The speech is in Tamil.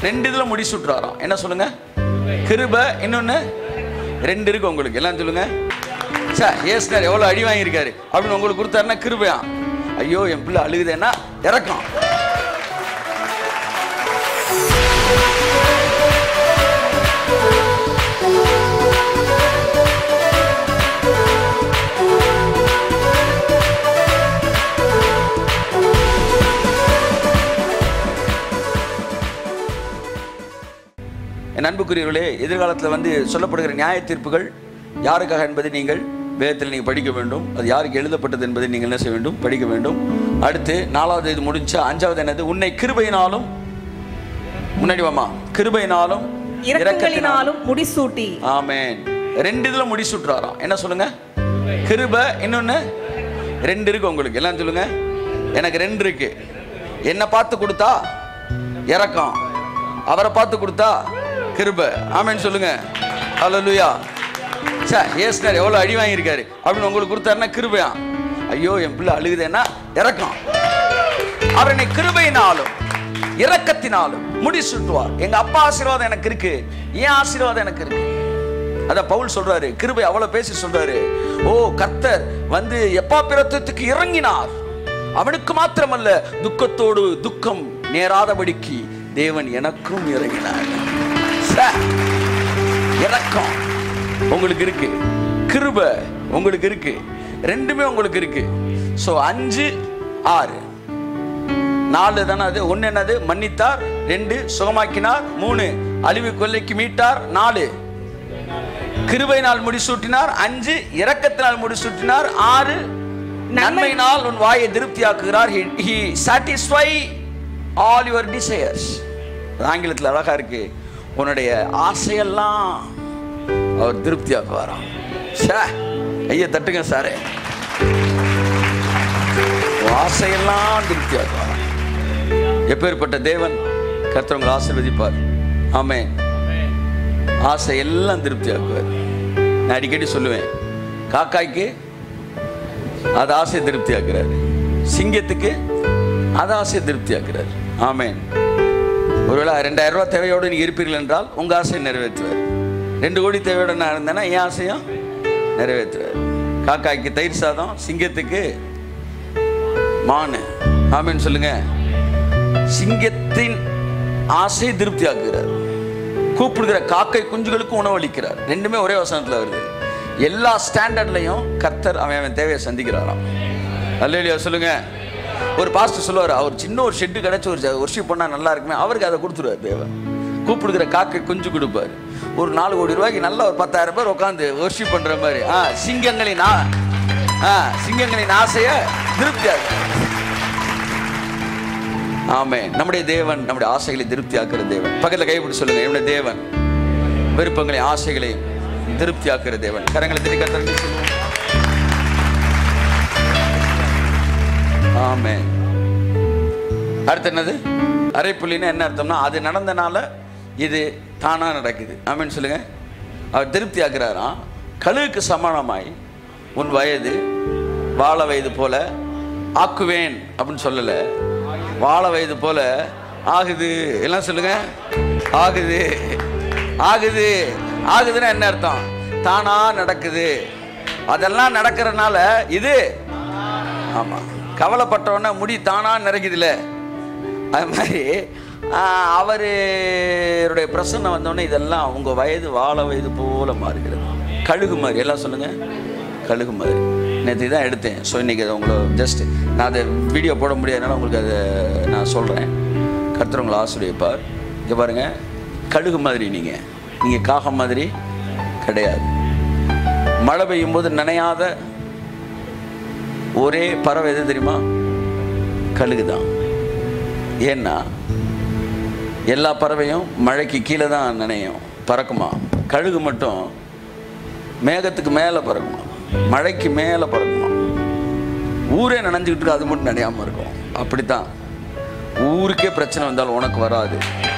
ரெண்டு இதில் முடிச்சுட்றாராம் என்ன சொல்லுங்க கிருபை இன்னொன்று ரெண்டு இருக்கு உங்களுக்கு எல்லாம் சொல்லுங்க சார் ஏசுனார் எவ்வளோ அடி வாங்கியிருக்காரு அப்படின்னு உங்களுக்கு கொடுத்தாருன்னா கிருபையா ஐயோ என் பிள்ளை அழுகுதேன்னா இறக்கம் என் அன்புக்குரியவர்களே எதிர்காலத்தில் வந்து சொல்லப்படுகிற நியாய தீர்ப்புகள் யாருக்காக என்பதை நீங்கள் வேதத்தில் நீங்கள் படிக்க வேண்டும் அது யாருக்கு எழுதப்பட்டது என்பதை நீங்கள் என்ன செய்ய வேண்டும் படிக்க வேண்டும் அடுத்து நாலாவது இது முடிஞ்சா அஞ்சாவது என்னது உன்னை கிருபையினாலும் முன்னாடி வாமா கிருபையினாலும் இரக்கங்களினாலும் முடிசூட்டி ஆமென் ரெண்டு இதில் முடிச்சுட்றாராம் என்ன சொல்லுங்க கிருபை இன்னொன்று ரெண்டு இருக்கு உங்களுக்கு எல்லாம் சொல்லுங்க எனக்கு ரெண்டு இருக்கு என்னை பார்த்து கொடுத்தா இறக்கம் அவரை பார்த்து கொடுத்தா கிருபை ஆமென் சொல்லுங்க ஹalleluya சார் ஏசுனார் எவ்வளோ அடி வாங்கியிருக்காரு அப்படின்னு உங்களுக்கு கொடுத்தாருன்னா கிருபையா ஐயோ என் பிள்ளை அழுகுதேன்னா இறக்கம் அவர் என்னை கிருபையினாலும் இரக்கத்தினாலும் முடிசூட்டுவார் எங்க அப்பா ஆசீர்வாதம் எனக்கு இருக்கு ஏன் ஆசீர்வாதம் எனக்கு இருக்கு அத பவுல் சொல்றாரு கிருபை அவ்வளவு பேசி சொல்றாரு ஓ கர்த்தர் வந்து எப்பா பிரத்துக்கு இறங்கினார் அவனுக்கு மாத்திரமல்ல துக்கத்தோடு துக்கம் நேராதபடிக்கு தேவன் எனக்கும் இறங்கினார் சே, இரக்கம் உங்களுக்கு இருக்கு கிருபை உங்களுக்கு இருக்கு ரெண்டுமே உங்களுக்கு இருக்கு ஸோ அஞ்சு ஆறு நாலு தானே அது ஒன்று என்னது மன்னித்தார் ரெண்டு சுகமாக்கினார் மூணு அழிவு கொல்லைக்கு மீட்டார் நாலு கிருபையினால் முடிசூட்டினார் அஞ்சு இரக்கத்தினால் முடிசூட்டினார் ஆறு நன்மையினால் உன் வாயை திருப்தியாக்குகிறார் he satisfy all your desires ஆங்கிலத்தில் அழகா இருக்கு உன்னுடைய ஆசையெல்லாம் அவர் திருப்தியாக்குவாராம் ஷே ஐயா தட்டுங்க சாரே உன் ஆசையெல்லாம் திருப்தியாக்குவாராம் எப்பேற்பட்ட தேவன் கர்த்தர் உங்களை ஆசீர்வதிப்பார் ஆமென் ஆசை எல்லாம் திருப்தியாக்குவார் நான் அடிக்கடி சொல்லுவேன் காக்காய்க்கு அது ஆசை திருப்தியாக்குறாரு சிங்கத்துக்கு அது ஆசை திருப்தியாக்குறாரு ஆமென் ஒருவேளை ரெண்டாயிரம் ரூபாய் தேவையோடு நீங்க இருப்பீர்கள் என்றால் உங்க ஆசையை நிறைவேற்றுவார் ரெண்டு கோடி தேவையோடு நான் இருந்தேன்னா என் ஆசையும் நிறைவேற்றுவார் காக்காய்க்கு தயிர் சாதம் சிங்கத்துக்கு மானு ஆமென் சொல்லுங்க சிங்கத்தின் ஆசை திருப்தியாக்குகிறார் கூப்பிடுகிற காக்கை குஞ்சுகளுக்கும் உணவளிக்கிறார் ரெண்டுமே ஒரே வசனத்துல வருது எல்லா ஸ்டாண்டர்ட்லையும் கர்த்தர் அவன் அவன் தேவையை சந்திக்கிறாராம் அல்லையா சொல்லுங்க ஒரு பாஸ்டர் சொல்லுவார் அவர் சின்ன ஒரு ஷெட்டு கிடைச்சி ஒரு ஒர்ஷிப் பண்ணா நல்லா இருக்குமே அவருக்கு அதை கொடுத்துருவார் தேவன் கூப்பிடுகிற காக்கை குஞ்சு கொடுப்பார் ஒரு நாலு கோடி ரூபாய்க்கு நல்ல ஒரு பத்தாயிரம் பேர் உட்காந்து ஒர்ஷிப் பண்ற மாதிரி ஆ சிங்கங்களின் ஆ ஆ சிங்கங்களின் ஆசையை திருப்தியாக ஆமே நம்முடைய தேவன் நம்முடைய ஆசைகளை திருப்தியாக்குற தேவன் பக்கத்துல கைப்பிடி சொல்லுங்க என்னுடைய தேவன் விருப்பங்களை ஆசைகளையும் திருப்தியாக்குற தேவன் கரங்களை திருக்க தரண்டி சொல்லுவோம் ஆமே அடுத்து என்னது அரைப்புள்ளின்னு என்ன அர்த்தம்னா அது நடந்தனால இது தானா நடக்குது ஆமேன்னு சொல்லுங்க அவர் திருப்தி ஆக்குறாராம் கழுகுக்கு சமானமாய் உன் வயது வாழ வயது போல ஆக்குவேன் அப்படின்னு சொல்லலை வாழ வயது போல ஆகுது எல்லாம் சொல்லுங்க ஆகுது ஆகுது ஆகுதுன்னா என்ன அர்த்தம் தானா நடக்குது அதெல்லாம் நடக்கிறதுனால இது ஆமா கவலைப்பட்டவொன்னே முடி தானா நிறைக்குதுல்ல அது மாதிரி ஆஹ், அவருடைய பிரசன்னம் வந்தோடனே இதெல்லாம் உங்க வயது வாழ வயது போல மாறுகிறது கழுகு மாதிரி எல்லாம் சொல்லுங்க கழுகு மாதிரி நேற்று தான் எடுத்தேன் ஸோ இன்னைக்கு அதை உங்களை ஜஸ்ட் நான் அதை வீடியோ போட முடியாதனால உங்களுக்கு அதை நான் சொல்கிறேன் கர்த்தர் உங்களை ஆசிரியப்பார் இங்கே பாருங்க கழுகு மாதிரி நீங்கள் நீங்கள் காகம் மாதிரி கிடையாது மழை பெய்யும் போது நனையாத ஒரே பறவை எது தெரியுமா கழுகு தான் ஏன்னா எல்லா பறவையும் மழைக்கு கீழே தான் நனையும் பறக்குமா கழுகு மட்டும் மேகத்துக்கு மேலே பறக்குமா மழைக்கு மேலே பறக்குமா ஊரே நனைஞ்சுக்கிட்டு இருக்கு அது மட்டும் நனையாமல் இருக்கும் அப்படித்தான் ஊருக்கே பிரச்சனை வந்தாலும் உனக்கு வராது